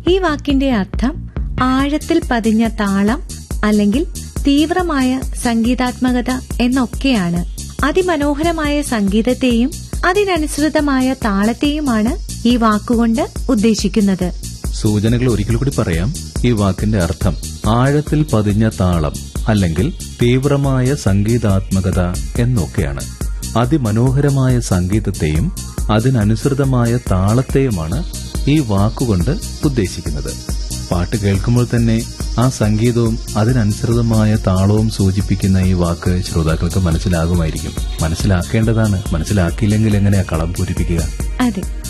ഈ വാക്കിന്റെ അർത്ഥം ആഴത്തിൽ പതിഞ്ഞ താളം അല്ലെങ്കിൽ തീവ്രമായ സംഗീതാത്മകത എന്നൊക്കെയാണ് അതിമനോഹരമായ സംഗീതത്തെയും അതിനനുസൃതമായ താളത്തെയുമാണ് ഈ വാക്കുകൊണ്ട് ഉദ്ദേശിക്കുന്നത് സൂചനകൾ ഒരിക്കൽ കൂടി പറയാം ഈ വാക്കിന്റെ അർത്ഥം ആഴത്തിൽ പതിഞ്ഞ താളം അല്ലെങ്കിൽ തീവ്രമായ സംഗീതാത്മകത എന്നൊക്കെയാണ് അതിമനോഹരമായ സംഗീതത്തെയും അതിനനുസൃതമായ താളത്തെയുമാണ് ഈ വാക്കുകൊണ്ട് ഉദ്ദേശിക്കുന്നത് പാട്ട് കേൾക്കുമ്പോൾ തന്നെ ആ സംഗീതവും അതിനനുസൃതമായ താളവും സൂചിപ്പിക്കുന്ന ഈ വാക്ക് ശ്രോതാക്കൾക്ക് മനസ്സിലാകുമായിരിക്കും മനസ്സിലാക്കേണ്ടതാണ് മനസ്സിലാക്കിയില്ലെങ്കിൽ എങ്ങനെയാ കളം പൂരിപ്പിക്കുക അതെ